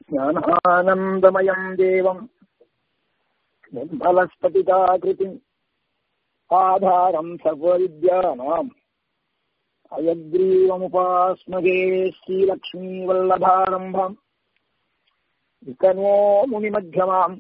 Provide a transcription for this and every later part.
ज्ञानानन्दमयम् देवम् निर्मलस्फटिकाकृतिम् आधारम् सर्वविद्यानाम् अयग्रीवमुपास्मगे श्रीलक्ष्मीवल्लभारम्भम् विकनो मुनिमध्यमाम्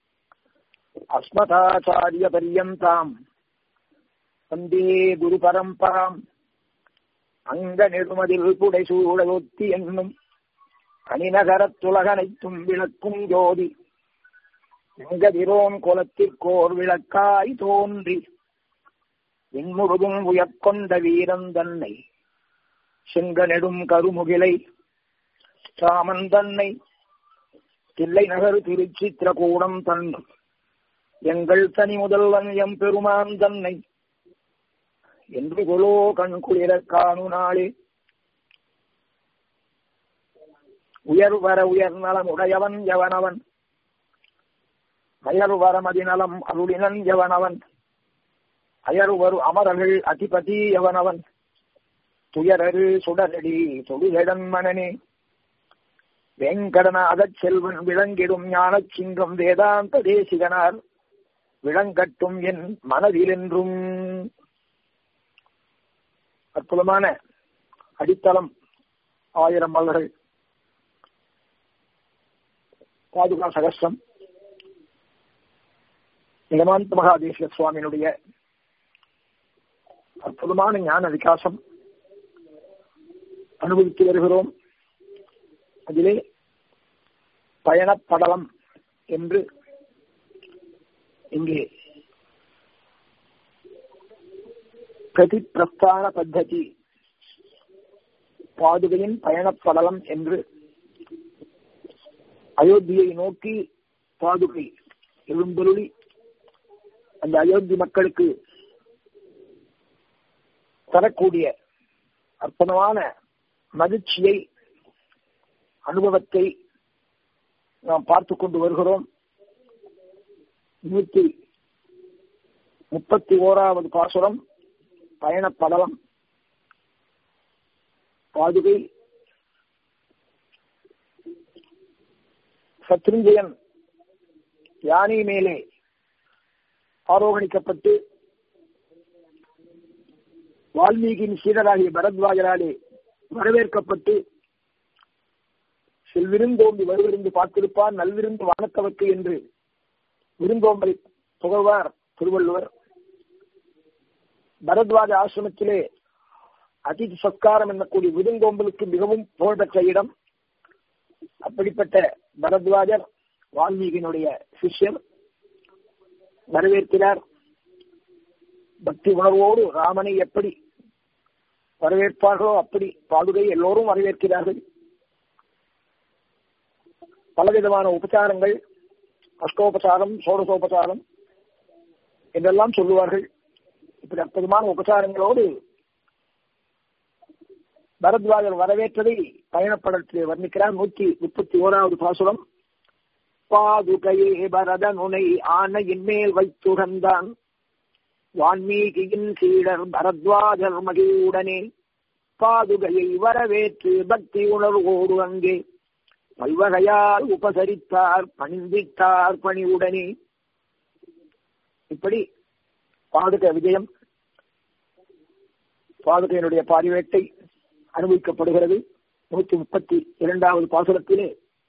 अस्मदाचार्यपर्यन्ताम् वन्दे குருபரம்பராம் அங்க நெடுமதில் புடைசூடலொத்தி என்னும் அணிநகரத்துலகனைத்தும் விளக்கும் ஜோதி எங்கதிரோன் குலத்திற்கோர் விளக்காய் தோன்றி விண்முழுதும் உயர்கொண்ட வீரன் தன்னை செங்கனெடும் கருமுகிலை சாமன் தன்னை தில்லை நகர் திருச்சித்திரகூடம் தன்னை எங்கள் தனி முதல்வன் எம் பெருமான் தன்னை என்று கொலோ கண் குளிர காணு நாளே உயர் வர உயர் நலம் உடையவன் எவனவன் அயர் வர மதிநலம் அருளினன் எவனவன் அயர் வரு அமரர்கள் அதிபதி எவனவன் துயரரு சுடரடி தொடுகடன் மனனே வேங்கடநாதச் செல்வன் விளங்கிடும் ஞானச் சிங்கம் வேதாந்த தேசிகனார் விளங்கட்டும் என் மனதிலென்றும் அற்புதமான அடித்தளம் ஆயிரம் மலர்கள் பாதுகா சகஸ்ரம் நிகமாந்த மகாதேசிய சுவாமியினுடைய அற்புதமான ஞான விகாசம் அனுபவித்து வருகிறோம் அதிலே பயணப்படலம் என்று இங்கே பிரதி பிரஸ்தான பத்ததி பாதுகையின் பயணப்படலம் என்று அயோத்தியை நோக்கி பாதுகை எழுந்தருளி அந்த அயோத்தி மக்களுக்கு தரக்கூடிய அற்புதமான மகிழ்ச்சியை அனுபவத்தை நாம் பார்த்து கொண்டு வருகிறோம் நூற்றி முப்பத்தி ஓராவது பாசுரம் பயணப்படலம் பாதுகை சத்ருஞ்சயன் யானை மேலே ஆரோகணிக்கப்பட்டு வால்மீகியின் சீடராகிய பரத்வாஜராலே வரவேற்கப்பட்டு செல்விருந்தோம்பி வருவிருந்து பார்த்திருப்பார் நல்விருந்து வானத்தவர்க்கு என்று விருந்தோம்பலை புகழ்வார் திருவள்ளுவர் பரத்வாஜ ஆசிரமத்திலே அதிதி சத்காரம் என்னக்கூடிய விருந்தோம்பலுக்கு மிகவும் புகழ்பெற்ற இடம் அப்படிப்பட்ட பரத்வாஜர் வால்மீகியினுடைய சிஷ்யர் வரவேற்கிறார் பக்தி உணர்வோடு ராமனை எப்படி வரவேற்பார்களோ அப்படி பாதுகை எல்லோரும் வரவேற்கிறார்கள் பலவிதமான உபச்சாரங்கள் அஷ்டோபசாரம் சோடசோபசாரம் என்றெல்லாம் சொல்லுவார்கள் இப்படி அற்புதமான உபச்சாரங்களோடு பரத்வாஜர் வரவேற்றதை பயணப்படத்தில் வர்ணிக்கிறார் நூற்றி முப்பத்தி ஓராவது பாசுரம் பாதுகையே பரத நுனை ஆனையின் மேல் வைத்துகந்தான் வான்மீகியின் சீடர் பரத்வாஜர் மகிழ்வுடனே பாதுகையை வரவேற்று பக்தி உணர்வோடு அங்கே பல்வகையால் உபசரித்தார் பணிந்திட்டார் பணிவுடனே இப்படி பாதுக விஜயம் பாதுகையினுடைய பாரிவேட்டை அனுபவிக்கப்படுகிறது நூற்றி முப்பத்தி இரண்டாவது பாசுரத்திலே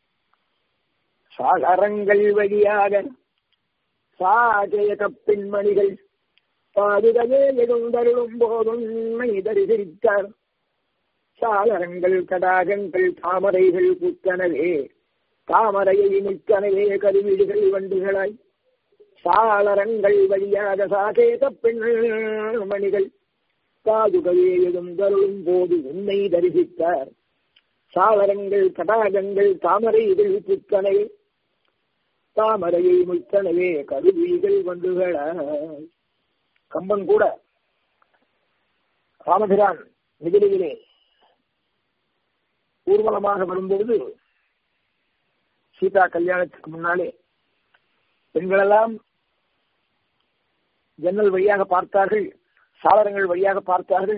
சாகரங்கள் வழியாக சாஜயக பெண்மணிகள் பாதுகையே எழுந்தருளும் போதுண்மை தரிசித்தார் சாளரங்கள் கடாகங்கள் தாமரைகள் புத்தனவே தாமரையை மிக்கனவே கருவிழிகள் வண்டுகளாய் சாளரங்கள் வழியாக சாகேத பெண்மணிகள் பாதுகையே எழுந்தருளும் போது உன்னை தரிசித்தார் சாளரங்கள் கடாகங்கள் தாமரைகள் புத்தனவே தாமரையை முத்தனவே கருவிகள் வண்டுகளாய் கம்பன் கூட ராமபிரான் மிதிலையிலே ஊர்வலமாக வரும்பொழுது சீதா கல்யாணத்துக்கு முன்னாலே பெண்களெல்லாம் ஜன்னல் வழியாக பார்த்தார்கள் சாளரங்கள் வழியாக பார்த்தார்கள்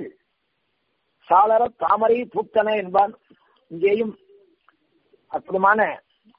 சாளர தாமரை பூத்தன என்பான் இங்கேயும் அற்புதமான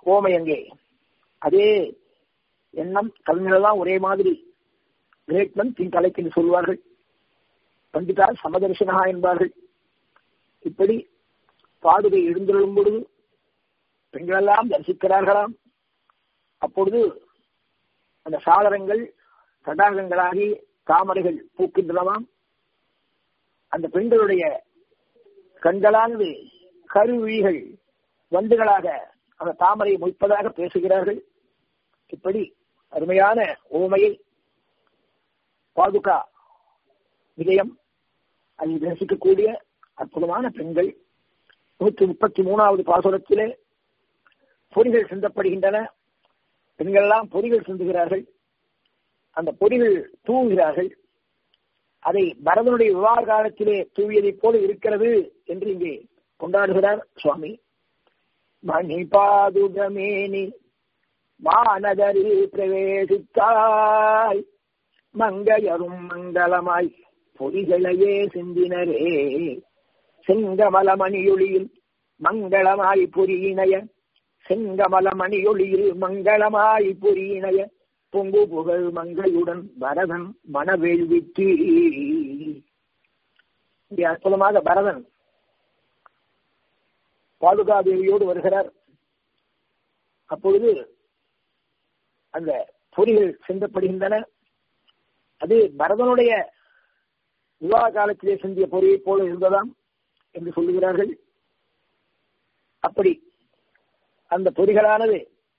ஓமை அங்கே அதே எண்ணம் கவிஞரெல்லாம் ஒரே மாதிரி கிரேட்மன் பின் தலைக்கு என்று சொல்வார்கள் பண்டிதார் சமதர்சனகா என்பார்கள் இப்படி பாதுகை எழுந்தருளும் பொழுது பெண்களெல்லாம் தரிசிக்கிறார்களாம் அப்பொழுது அந்த சாளரங்கள் தடாகங்களாகி தாமரைகள் பூக்கின்றனவாம் அந்த பெண்களுடைய கண்களானது கருவிழிகள் வண்டுகளாக அந்த தாமரையை மொய்ப்பதாக பேசுகிறார்கள் இப்படி அருமையான ஓமையை பாதுகா நிலையம் அதில் தரிசிக்கக்கூடிய அற்புதமான பெண்கள் நூற்றி முப்பத்தி மூணாவது பாசுரத்திலே பொறிகள் சிந்தப்படுகின்றன பெண்கள் எல்லாம் பொறிகள் சிந்துகிறார்கள் அந்த பொறிகள் தூவுகிறார்கள் அதை பரதனுடைய விவாக காலத்திலே தூவியதைப் போல இருக்கிறது என்று இங்கே கொண்டாடுகிறார் சுவாமி மணி பாதுகமேனி மாநகரில் பிரவேசித்தாய் மங்கையரும் மங்களமாய் பொறிகளையே சிந்தினரே செங்கமல மணியொளியில் மங்களமாய் பொறியினைய செங்கமல மணியொளியில் மங்களமாய் பொறியினைய பொங்கு புகழ் மங்கையுடன் பரதன் மனவேள்விக்கு இங்கே அற்புதமாக பரதன் பாதுகாதேவியோடு வருகிறார் அப்பொழுது அந்த பொறிகள் சிந்தப்படுகின்றன அது பரதனுடைய விவாக காலத்திலே சிந்திய பொறியை போல இருந்ததாம் என்று சொல்லுகிறார்கள் அப்படி அந்த பொறிகளானது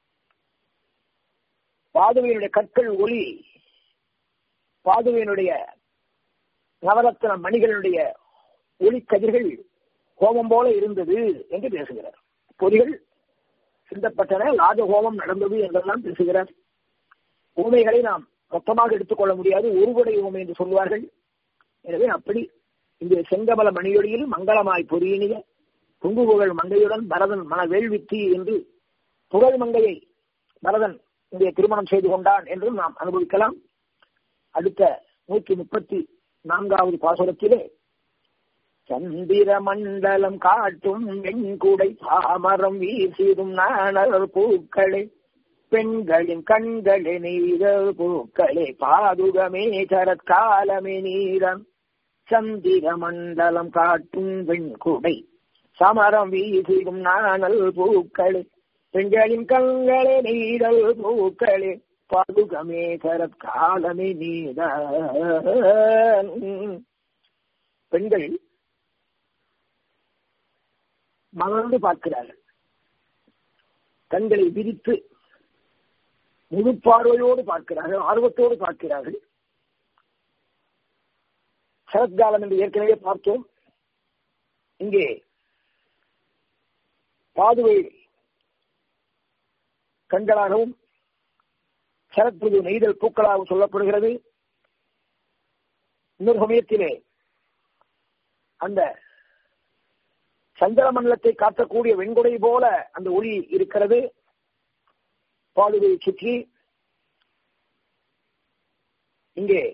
பாதுகையினுடைய கற்கள் ஒளி பாதுகையினுடைய நவரத்ன மணிகளுடைய ஒளி கதிர்கள் கோபம் போல இருந்தது என்று பேசுகிறார் பொறிகள் சிந்தப்பட்டன ராஜஹோமம் நடந்தது என்றெல்லாம் பேசுகிறார் ஊமைகளை நாம் மொத்தமாக எடுத்துக்கொள்ள முடியாது ஒருவடை ஊமை என்று சொல்வார்கள் எனவே அப்படி இந்த செங்கமல மணியொலியில் மங்களமாய் பொறியினிய புங்குபுகழ் மங்கையுடன் பரதன் மன வேள்வித்தி என்று புகழ் மங்கையை பரதன் இங்கே திருமணம் செய்து கொண்டான் என்றும் நாம் அனுபவிக்கலாம் அடுத்த நூற்றி முப்பத்தி நான்காவது பாசுரத்திலே சந்திர மண்டலம் காட்டும் வெண்குடை பாமரம் வீசிடும் நாணர் பூக்களே பெண்களின் கண்களே நீரல் பூக்களே பாதுகமே சரத்காலமே நீரம் சந்திர மண்டலம் காட்டும் வெண்குடை சமரம் வீசிடும் நாணல் பூக்களே பெண்களின் கண்களே நீரல் பூக்களே பாதுகமே சரத்காலமே நீர பெண்கள் மலர்ந்து பார்க்கிறார்கள் கண்களை விரித்து முழு பார்வையோடு பார்க்கிறார்கள் ஆர்வத்தோடு பார்க்கிறார்கள் சரத்காலம் என்று ஏற்கனவே பார்த்தோம் இங்கே பாதுவை கண்களாகவும் சரத்புது நெய்தல் பூக்களாகவும் சொல்லப்படுகிறது இன்னொரு சமயத்திலே அந்த சந்திர மண்டலத்தை காட்டக்கூடிய வெண்குடை போல அந்த ஒளி இருக்கிறது பாதுகையை சுற்றி இங்கே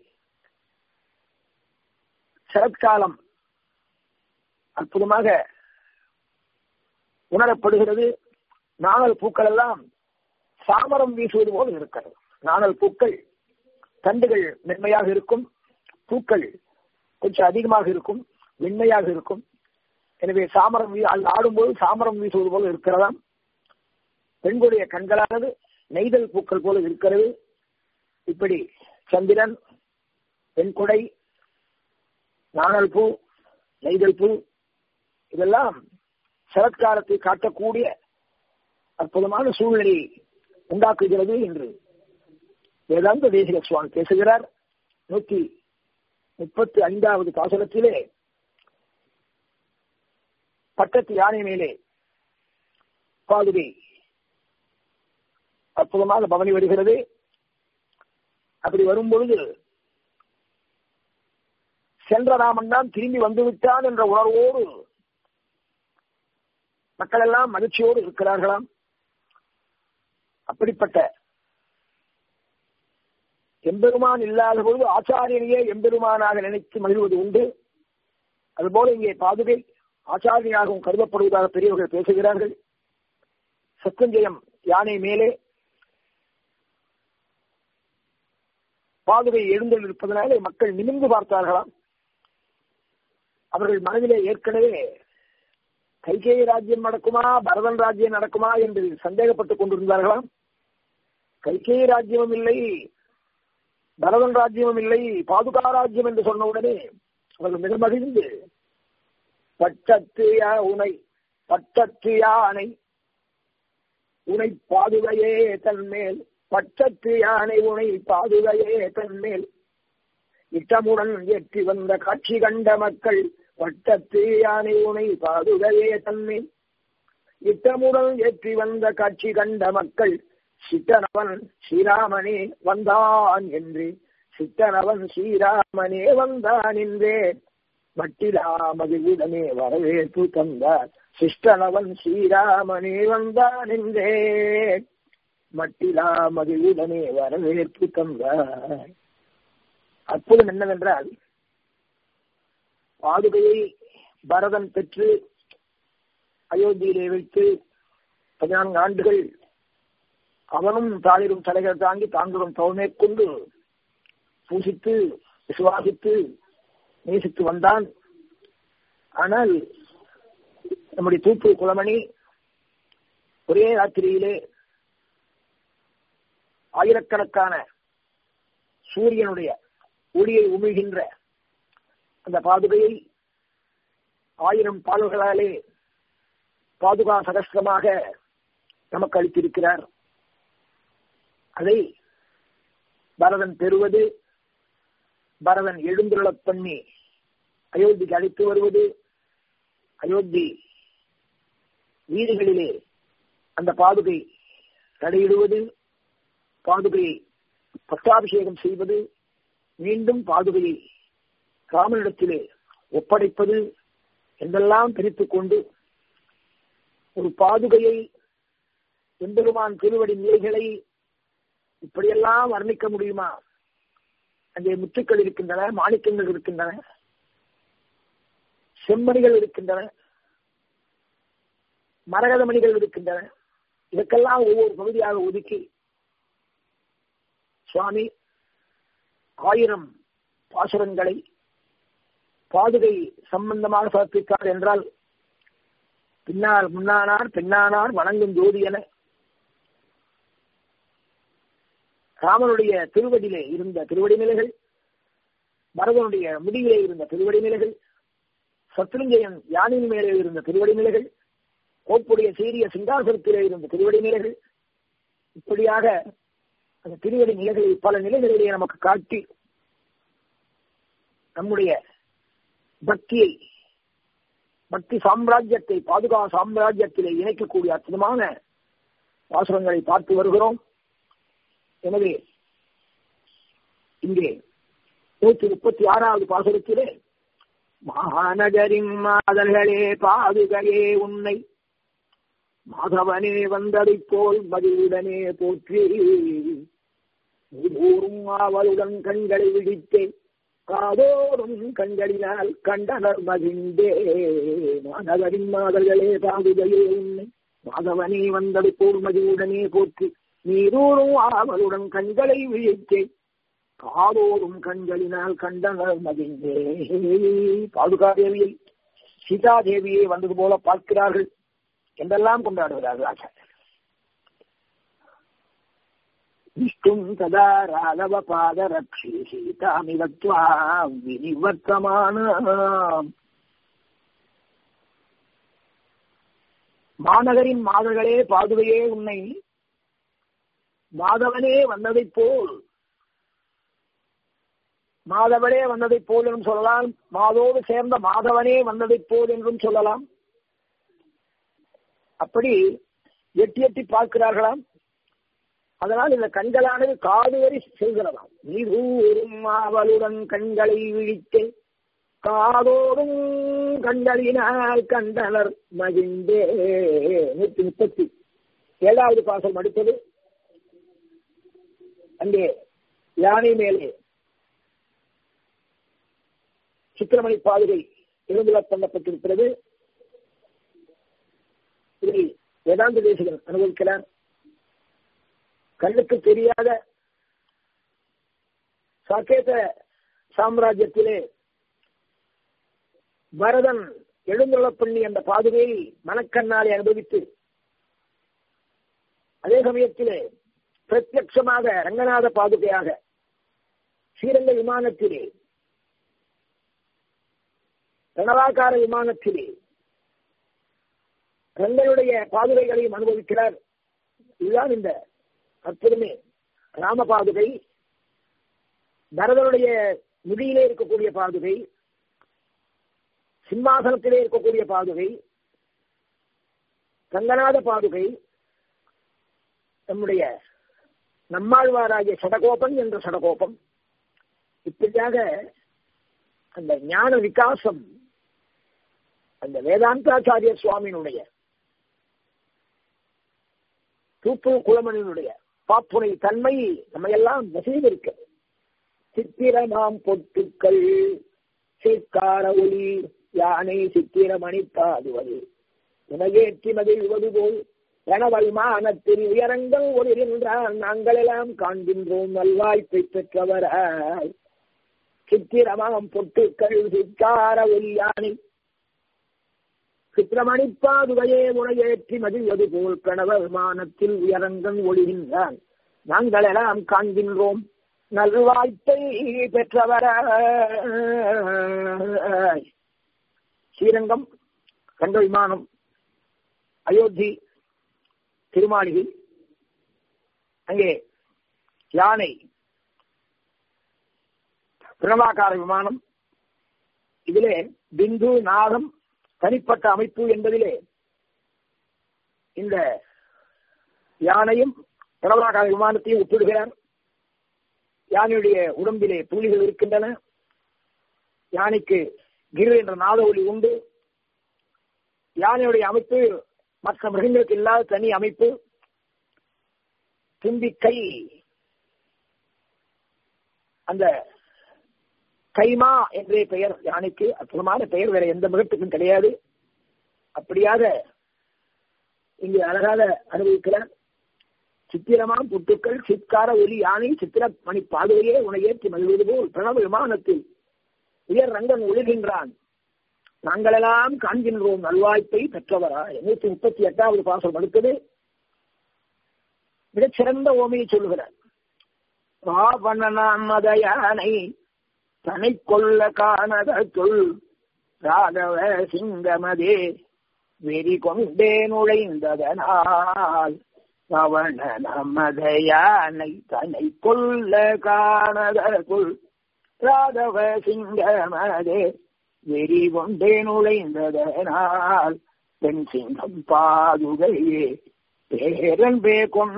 சரத்காலம் அற்புதமாக உணரப்படுகிறது நாணல் பூக்கள் எல்லாம் சாமரம் வீசுவது போல இருக்கிறது நாணல் பூக்கள் தண்டுகள் மென்மையாக இருக்கும் பூக்கள் கொஞ்சம் அதிகமாக இருக்கும் வெண்மையாக இருக்கும் எனவே சாமரம் ஆடும்போது சாமரம் வீசுவது போல இருக்கிறதாம் பெண்களுடைய கண்களானது நெய்தல் பூக்கள் போல இருக்கிறது இப்படி சந்திரன் பெண்குடை நாணல் பூ நெய்தல் பூ இதெல்லாம் சரத்காலத்தை காட்டக்கூடிய அற்புதமான சூழ்நிலையை உண்டாக்குகிறது என்று வேதாந்த தேசிக சுவாமி பேசுகிறார் நூத்தி முப்பத்தி ஐந்தாவது பாசனத்திலே பட்டத்து யானை மேலே பாதுகை அற்புதமாக பவனி வருகிறது அப்படி வரும்பொழுது சென்ற ராமன் தான் திரும்பி வந்துவிட்டான் என்ற உணர்வோடு மக்கள் எல்லாம் மகிழ்ச்சியோடு இருக்கிறார்களாம் அப்படிப்பட்ட எம்பெருமான் இல்லாத பொழுது ஆச்சாரியனையே எம்பெருமானாக நினைத்து மகிழ்வது உண்டு அதுபோல இங்கே பாதுகை ஆச்சாரியனாகவும் கருதப்படுவதாக பெரியவர்கள் பேசுகிறார்கள் சத்தஞ்சயம் யானை மேலே பாதுகை எழுந்தல் இருப்பதனாலே மக்கள் நிமிர்ந்து பார்த்தார்களாம் அவர்கள் மனதிலே ஏற்கனவே கைகேயி ராஜ்யம் நடக்குமா பரதன் ராஜ்யம் நடக்குமா என்று சந்தேகப்பட்டுக் கொண்டிருந்தார்களாம் கைகேயி ராஜ்யமும் இல்லை பரதன் ராஜ்யமும் இல்லை பாதுகா ராஜ்யம் என்று சொன்ன உடனே அவர்கள் மிக மகிழ்ந்து பட்டத்து உனை பட்டத்து யானை உனை பாதுகையே தன்மேல் பட்டத்து யானை உனை பாதுகையே தன்மேல் இட்டமுடன் ஏற்றி வந்த காட்சி கண்ட மக்கள் வட்டத்து யானை உனை பாதுகையே தன்மேல் இட்டமுடன் ஏற்றி வந்த காட்சி கண்ட மக்கள் சித்தனவன் ஸ்ரீராமனே வந்தான் என்று சித்தனவன் ஸ்ரீராமனே வந்தான் என்றே மட்டிலா மகிழ்வுடனே வரவேற்பு தந்தார் சிஷ்டனவன் ஸ்ரீராமனே வந்தான் என்றே மட்டிலா மகிழ்வுடனே வரவேற்பு தந்தார் அற்புதம் என்னவென்றால் பாதுகையை பரதன் பெற்று அயோத்தியிலே வைத்து பதினான்கு ஆண்டுகள் அவனும் தாளிரும் தலைகள் தாங்கி தாங்களும் தவமேற்கொண்டு பூசித்து விசுவாசித்து நேசித்து வந்தான் ஆனால் நம்முடைய தூப்பு குளமணி ஒரே ராத்திரியிலே ஆயிரக்கணக்கான சூரியனுடைய ஒளியை உமிழ்கின்ற அந்த பாதுகையை ஆயிரம் பால்களாலே பாதுகா சகஸ்திரமாக நமக்கு அளித்திருக்கிறார் அதை பரதன் பெறுவது பரதன் எழுந்துள்ளப் பண்ணி அயோத்திக்கு அழைத்து வருவது அயோத்தி வீடுகளிலே அந்த பாதுகை தடையிடுவது பாதுகையை பட்டாபிஷேகம் செய்வது மீண்டும் பாதுகையை ராமனிடத்திலே ஒப்படைப்பது என்றெல்லாம் பிரித்துக் கொண்டு ஒரு பாதுகையை எம்பெருமான் திருவடி நிலைகளை இப்படியெல்லாம் வர்ணிக்க முடியுமா அங்கே முத்துக்கள் இருக்கின்றன மாணிக்கங்கள் இருக்கின்றன செம்மணிகள் இருக்கின்றன மரகத மணிகள் இருக்கின்றன இதற்கெல்லாம் ஒவ்வொரு பகுதியாக ஒதுக்கி சுவாமி ஆயிரம் பாசுரங்களை பாதுகை சம்பந்தமாக சமர்ப்பித்தார் என்றால் பின்னால் முன்னானார் பின்னானார் வணங்கும் ஜோதி என ராமனுடைய திருவடியிலே இருந்த திருவடி நிலைகள் பரதனுடைய முடிவிலே இருந்த திருவடி நிலைகள் சத்ருஞ்சயன் யானின் மேலே இருந்த திருவடி நிலைகள் கோப்புடைய சீரிய சிங்காசனத்திலே இருந்த திருவடி நிலைகள் இப்படியாக அந்த திருவடி நிலைகளை பல நிலைகளிலே நமக்கு காட்டி நம்முடைய பக்தியை பக்தி சாம்ராஜ்யத்தை பாதுகா சாம்ராஜ்யத்திலே இணைக்கக்கூடிய அற்புதமான பாசுரங்களை பார்த்து வருகிறோம் எனவே இங்கே நூற்றி முப்பத்தி ஆறாவது பாசுரத்திலே மாநகரின் மாதர்களே பாதுகையே உன்னை மாதவனே வந்ததைப் போல் மதியுடனே போற்றி ஊரும் ஆவலுடன் கண்களை விழித்தேன் காதோறும் கண்களினால் கண்டனர் மகிழ்ந்தே மாதவரின் மாதர்களே பாதுகையே உன்னை மாதவனே வந்தது போல் மதியுடனே போற்றி நீரூரும் ஆவலுடன் கண்களை விழித்தேன் காதோறும் கண்களினால் கண்டனர் மகிழ்ந்தே பாதுகாதேவியை சீதாதேவியை வந்தது போல பார்க்கிறார்கள் என்றெல்லாம் கொண்டாடுகிறார்கள் ஆச்சாரியர் விஷ்ணும் ததா ராகவ பாத ரக்ஷி சீதாமிவத்வா வினிவர்த்தமான மாநகரின் மாதர்களே பாதுகையே உன்னை மாதவனே வந்ததைப் போல் மாதவனே வந்ததைப் போல் என்றும் சொல்லலாம் மாதோடு சேர்ந்த மாதவனே வந்ததைப் போல் என்றும் சொல்லலாம் அப்படி எட்டி எட்டி பார்க்கிறார்களாம் அதனால் இந்த கண்களானது காது வரை செல்கிறதாம் நீரூரும் ஆவலுடன் கண்களை விழித்து காதோடும் கண்களினால் கண்டனர் மகிழ்ந்தே நூத்தி முப்பத்தி ஏழாவது பாசம் அடுத்தது அங்கே யானை மேலே சித்திரமணி பாதுகை எழுந்துள்ள பண்ணப்பட்டிருக்கிறது இதை வேதாந்த தேசிகன் அனுபவிக்கிறார் கண்ணுக்கு தெரியாத சாக்கேத சாம்ராஜ்யத்திலே பரதன் எழுந்துள்ளப் பண்ணி அந்த பாதுகையை மனக்கண்ணாலே அனுபவித்து அதே சமயத்திலே பிரத்யட்சமாக ரங்கநாத பாதுகையாக ஸ்ரீரங்க விமானத்திலே ரணவாக்கார விமானத்திலே ரங்கனுடைய பாதுகைகளையும் அனுபவிக்கிறார் இதுதான் இந்த அற்புதமே ராம பாதுகை பரதனுடைய முடியிலே இருக்கக்கூடிய பாதுகை சிம்மாசனத்திலே இருக்கக்கூடிய பாதுகை ரங்கநாத பாதுகை நம்முடைய நம்மாழ்வாராகிய சடகோபன் என்ற சடகோபம் இப்படியாக அந்த ஞான விகாசம் அந்த வேதாந்தாச்சாரிய சுவாமியினுடைய தூப்பு குளமணியினுடைய பாப்புனை தன்மை நம்ம எல்லாம் வசீகரிக்க சித்திரமாம் பொட்டுக்கள் சீர்கார ஒளி யானை சித்திரமணி பாதுவது உனகேற்றி மகிழ்வது போல் கனவல்மானத்தில் உயரங்கள் ஒளிர்கின்றான் நாங்கள் எல்லாம் காண்கின்றோம் நல்வாய்ப்பை பெற்றவராய் சித்திரமாம் பொட்டுக்கள் சிற்கார ஒளி யானை சித்திரமணிப்பாதுகையே உனையேற்றி மகிழ்வது போல் கணவர் விமானத்தில் உயரங்கன் ஒளிகின்றான் நாங்கள் எல்லாம் காண்கின்றோம் நல்வாய்ப்பை பெற்றவர ஸ்ரீரங்கம் கண்ட விமானம் அயோத்தி திருமாளிகை அங்கே யானை பிரணவாக்கார விமானம் இதிலே பிந்து நாகம் தனிப்பட்ட அமைப்பு என்பதிலே இந்த யானையும் பிரணவாக்கார விமானத்தையும் ஒப்பிடுகிறார் யானையுடைய உடம்பிலே புள்ளிகள் இருக்கின்றன யானைக்கு கிரு என்ற நாத ஒளி உண்டு யானையுடைய அமைப்பு மற்ற மிருகங்களுக்கு இல்லாத தனி அமைப்பு தும்பிக்கை அந்த கைமா என்றே பெயர் யானைக்கு அற்புதமான பெயர் வேற எந்த மிருகத்துக்கும் கிடையாது அப்படியாக இங்கு அழகாக அனுபவிக்கிறார் சித்திரமாம் புட்டுக்கள் சித்கார ஒலி யானை சித்திர மணி பாதுகையே உனையேற்றி மகிழ்வது போல் பிரணவ விமானத்தில் உயர் ரங்கன் ஒழுகின்றான் நாங்களெல்லாம் காண்கின்றோம் நல்வாய்ப்பை பெற்றவரா எண்ணூத்தி முப்பத்தி எட்டாவது பாசம் அடுத்தது மிகச்சிறந்த ஓமையை சொல்லுகிறார் ராவணனான் மத யானை தனை கொள்ள காணதற்குள் ராகவ சிங்கமதே வெறி கொண்டே நுழைந்ததனால் ரவண நமத யானை தனை கொள்ள காணதற்குள் ராகவ சிங்கமதே வெறி கொண்டே நுழைந்ததனால் பெண் சிங்கம் பாதுகையே பேரன்பே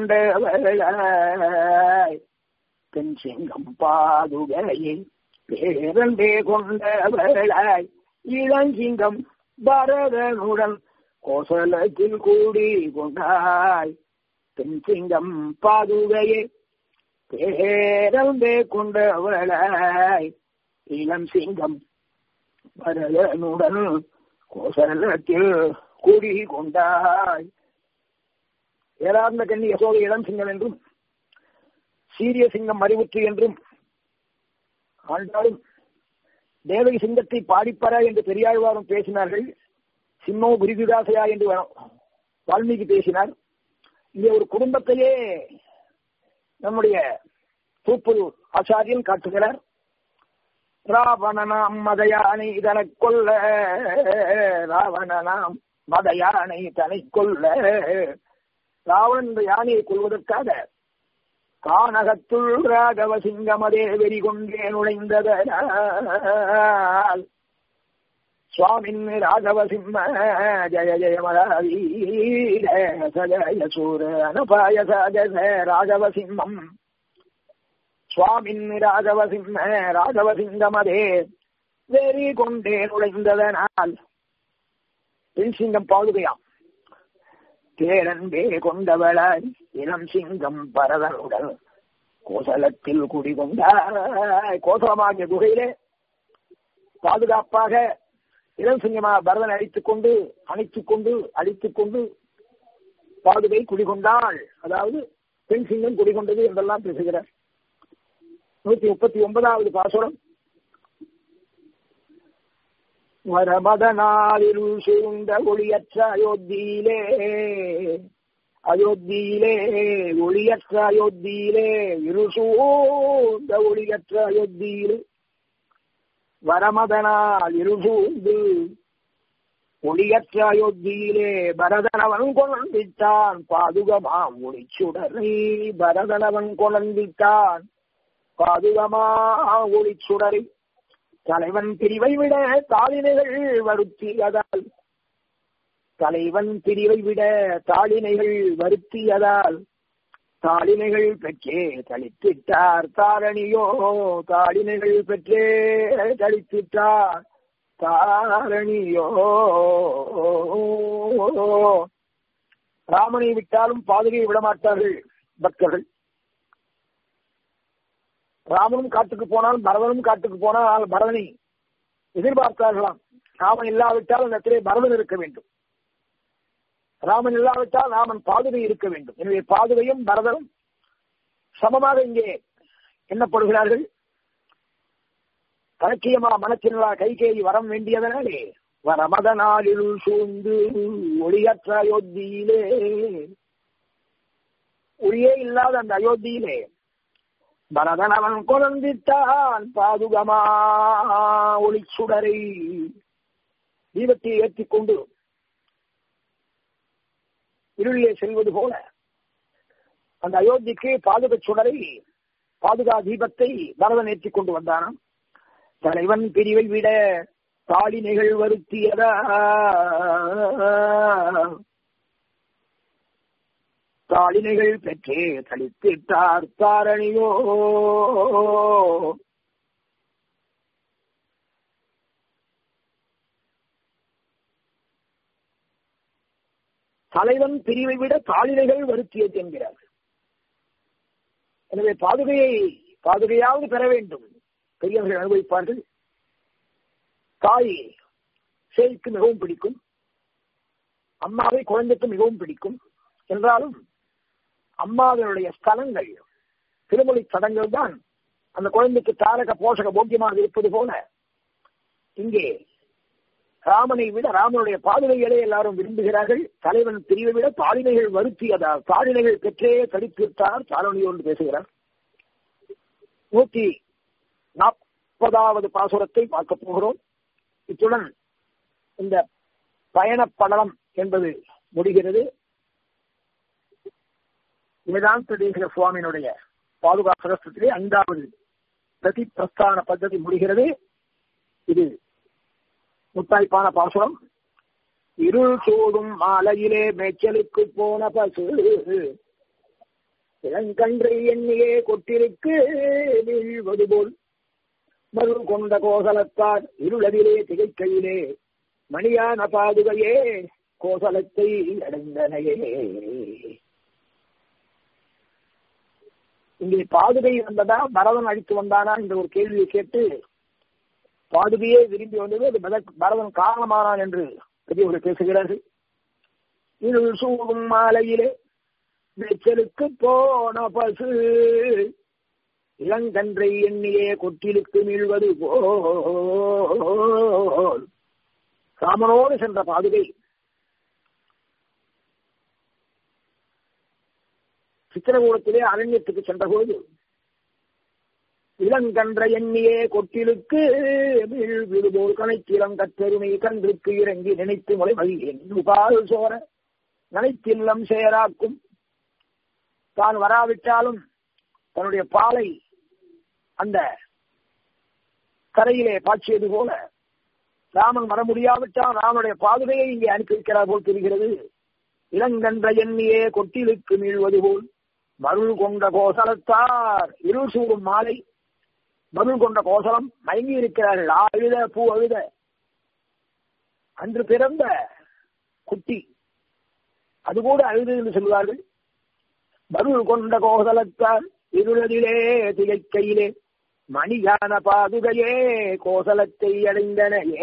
கொண்டவளாய் பெண் சிங்கம் பாதுகையே பேரன்பே கொண்டவளாய் இளஞ்சிங்கம் பரதனுடன் கோசலத்தில் கூடி கொண்டாய் பெண் சிங்கம் பாதுகையே பேரன்பே கொண்டவளாய் இளம் சிங்கம் பரதனுடன் கோசலத்தில் கூடி கொண்டாய் ஏறார்ந்த கண்ணி யசோக இளம் சிங்கம் என்றும் சீரிய சிங்கம் அறிவுற்று என்றும் ஆண்டாலும் தேவகி சிங்கத்தை பாடிப்பற என்று பெரியாழ்வாரும் பேசினார்கள் சிம்மோ குருவிதாசையா என்று வால்மீகி பேசினார் இங்கே ஒரு குடும்பத்தையே நம்முடைய தூப்புலூர் ஆச்சாரியன் காட்டுகிறார் ராவணனாம் மதயானை இதனை கொல்ல ராவணனாம் மதயானை தனை கொல்ல ராவணன் இந்த யானையை கொள்வதற்காக கானகத்துள் ராகவ சிங்கமதே வெறி கொண்டே நுழைந்ததனால் சுவாமின் ராகவ சிம்ம ஜய ஜய மராவீர சஜய சூர அனுபாய சஜச ராகவ சிம்மம் சுவாமின் ராகவ சிம்ம ராகவ சிங்கமதே வெறி கொண்டே நுழைந்ததனால் பெண் சிங்கம் பாதுகையாம் பேரன்பே கொண்டவளாய் இளம் சிங்கம் பரதனுடன் கோசலத்தில் குடிகொண்டாய் கோசலமாகிய குகையிலே பாதுகாப்பாக இளம் சிங்கமா பரதன் அடித்துக் கொண்டு அணைத்துக் கொண்டு அடித்துக் கொண்டு பாதுகை குடிகொண்டாள் அதாவது பெண் சிங்கம் குடிகொண்டது என்றெல்லாம் பேசுகிறார் நூத்தி முப்பத்தி ஒன்பதாவது பாசுரம் வரமத நாளில் சூழ்ந்த ஒளியற்ற அயோத்தியிலே அயோத்தியிலே ஒளியற்ற அயோத்தியிலே இருள் சூழ்ந்த ஒளியற்ற அயோத்தியிலே வரமதனால் இருள் சூழ்ந்து ஒளியற்ற அயோத்தியிலே பரதனவன் கொண்டிட்டான் பாதுகமாம் ஒளிச்சுடரை பரதனவன் கொண்டிட்டான் பாதுகமா ஒளிச்சுடரை தலைவன் பிரிவை விட தாளினைகள் வருத்தியதால் தலைவன் பிரிவை விட தாளினைகள் வருத்தியதால் தாளினைகள் பெற்றே தளித்திட்டார் தாரணியோ தாளினைகள் பெற்றே தளித்திட்டார் தாரணியோ ராமனை விட்டாலும் பாதுகையை விடமாட்டார்கள் பக்தர்கள் ராமனும் காட்டுக்கு போனால் பரதனும் காட்டுக்கு போனால் பரதனை எதிர்பார்த்தார்களாம் ராமன் இல்லாவிட்டால் அந்த இடத்திலே பரதன் இருக்க வேண்டும் ராமன் இல்லாவிட்டால் ராமன் பாதுகை இருக்க வேண்டும் எனவே பாதுகையும் பரதனும் சமமாக இங்கே எண்ணப்படுகிறார்கள் கலக்கியமா மனச்சினலா கைகேயி வரம் வேண்டியதனாலே வரமதனாலில் சூழ்ந்து ஒளியற்ற அயோத்தியிலே ஒளியே இல்லாத அந்த அயோத்தியிலே பரதன் அவன் குழந்தித்தான் பாதுகமா ஒளிச்சுடரை தீபத்தை ஏற்றிக் கொண்டு இருளிலே செல்வது போல அந்த அயோத்திக்கு பாதுக சுடரை பாதுகா தீபத்தை பரதன் ஏற்றிக் கொண்டு வந்தானாம் தலைவன் பிரிவை விட தாளினைகள் வருத்தியதா தாளினைகள் பெற்றே தளித்திட்டார் தாரணியோ தலைவன் பிரிவை விட தாளினைகள் வருத்தியது என்கிறார் எனவே பாதுகையை பாதுகையாவது பெற வேண்டும் பெரியவர்கள் அனுபவிப்பார்கள் தாய் சேய்க்கு மிகவும் பிடிக்கும் அம்மாவை குழந்தைக்கு மிகவும் பிடிக்கும் என்றாலும் அம்மாவினுடைய ஸ்தலங்கள் திருமொழி சடங்குகள் தான் அந்த குழந்தைக்கு தாரக போஷக போக்கியமாக இருப்பது போல இங்கே ராமனை விட ராமனுடைய பாதுகைகளை எல்லாரும் விரும்புகிறார்கள் தலைவன் பிரிவை விட தாளினைகள் வருத்தியதால் தாளினைகள் பெற்றே தடித்திருத்தார் தாரணியோடு பேசுகிறார் நூத்தி நாற்பதாவது பாசுரத்தை பார்க்க போகிறோம் இத்துடன் இந்த பயணப்படலம் என்பது முடிகிறது வேதாந்த தேசிக சுவாமியினுடைய பாதுகா சகஸ்திரத்திலே ஐந்தாவது பிரதி பிரஸ்தான பద్ధதி முடிகிறது இது முத்தாய்ப்பான பாசுரம் இருள் சூடும் மாலையிலே மேய்ச்சலுக்கு போன பசு இளங்கன்றை எண்ணியே கொட்டிருக்கு வீழ்வது போல் மருள் கொண்ட கோசலத்தார் இருளதிலே திகைக்கையிலே மணியான பாதுகையே கோசலத்தை அடைந்தனையே இங்கே பாதுகை வந்ததா பரதன் அழித்து வந்தானா என்ற ஒரு கேள்வியை கேட்டு பாதுகையே விரும்பி வந்தது அது பரதன் காரணமானான் என்று பெரியவர்கள் பேசுகிறார்கள் இருள் சூடும் மாலையிலே மேய்ச்சலுக்கு போன பசு இளங்கன்றை எண்ணியே கொட்டிலுக்கு மீழ்வது போல் ராமனோடு சென்ற பாதுகை சித்திரகூடத்திலே அரண்யத்துக்கு சென்ற பொழுது இளங்கன்ற எண்ணியே கொட்டிலுக்கு விழுபோர் கணைத்திலம் கற்றெருமை கன்றுக்கு இறங்கி நினைத்து முறை மகிழ்ந்து பால் சோர நினைத்தில்லம் சேராக்கும் தான் வராவிட்டாலும் தன்னுடைய பாலை அந்த கரையிலே பாய்ச்சியது போல ராமன் வர முடியாவிட்டால் ராமனுடைய பாதுகையை இங்கே அனுப்பி வைக்கிறார் போல் தெரிகிறது இளங்கன்ற எண்ணியே கொட்டிலுக்கு மீழ்வது போல் மருள் கொண்ட கோசலத்தார் இருள் சூடும் மாலை மருள் கொண்ட கோசலம் மயங்கி இருக்கிறார்கள் அழுத பூ அழுத அன்று பிறந்த குட்டி அது கூட அழுது என்று சொல்வார்கள் மருள் கொண்ட கோசலத்தார் இருளதிலே திகைக்கையிலே மணியான பாதுகையே கோசலத்தை அடைந்தனையே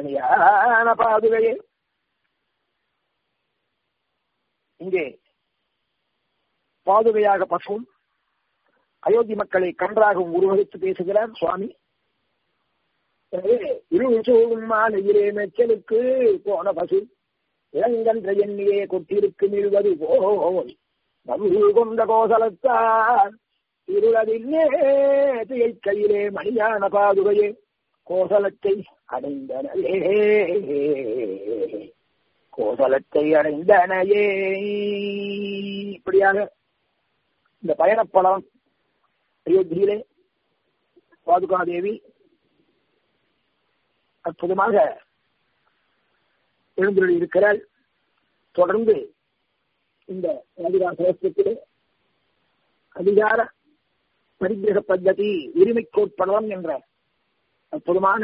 மணியான பாதுகையே இங்கே பாதுகையாக பசுவும் அயோத்தி மக்களை கன்றாகவும் உருவகித்து பேசுகிறார் சுவாமி எனவே இருசூடும் மாலையிலே மெச்சலுக்கு போன பசு இளங்கன்ற எண்ணியே கொட்டிருக்கு நிழ்வது போய் நம்பு கொண்ட கோசலத்தார் இருளதில்லே திகைக்கையிலே மணியான பாதுகையே கோசலத்தை அடைந்தனவே கோசலத்தை அடைந்தனையே இப்படியாக இந்த பயணப்படம் அயோத்தியிலே பாதுகாதேவி அற்புதமாக எழுந்துள்ள இருக்கிறாள் தொடர்ந்து இந்த அதிகார சேஷத்திலே அதிகார பரிகிரக பద్ధதி உரிமை கோட்படம் என்ற அற்புதமான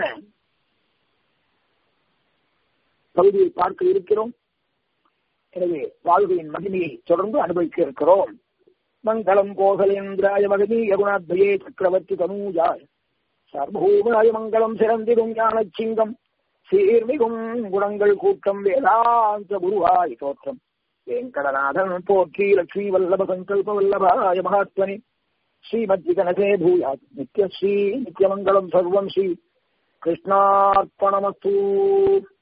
பகுதியை பார்க்க இருக்கிறோம் எனவே வாழ்க்கையின் மகிமையை தொடர்ந்து அனுபவிக்க இருக்கிறோம் மங்களம் கோசலேந்திராய மகனீய குணாத்வயே சக்கரவர்த்தி தனூஜாய் சர்வூமாய மங்களம் சிறந்திடும் ஞான சிங்கம் சீர்மிகும் குணங்கள் கூட்டம் வேதாந்த குருவாய் தோற்றம் வெங்கடநாதன் போற்றி லட்சுமி வல்லப சங்கல்ப வல்லபாய மகாத்மனி ஸ்ரீமத் விகனசே பூயாத் நித்யஸ்ரீ நித்யமங்கலம் சர்வம் ஸ்ரீ கிருஷ்ணார்ப்பணமஸ்து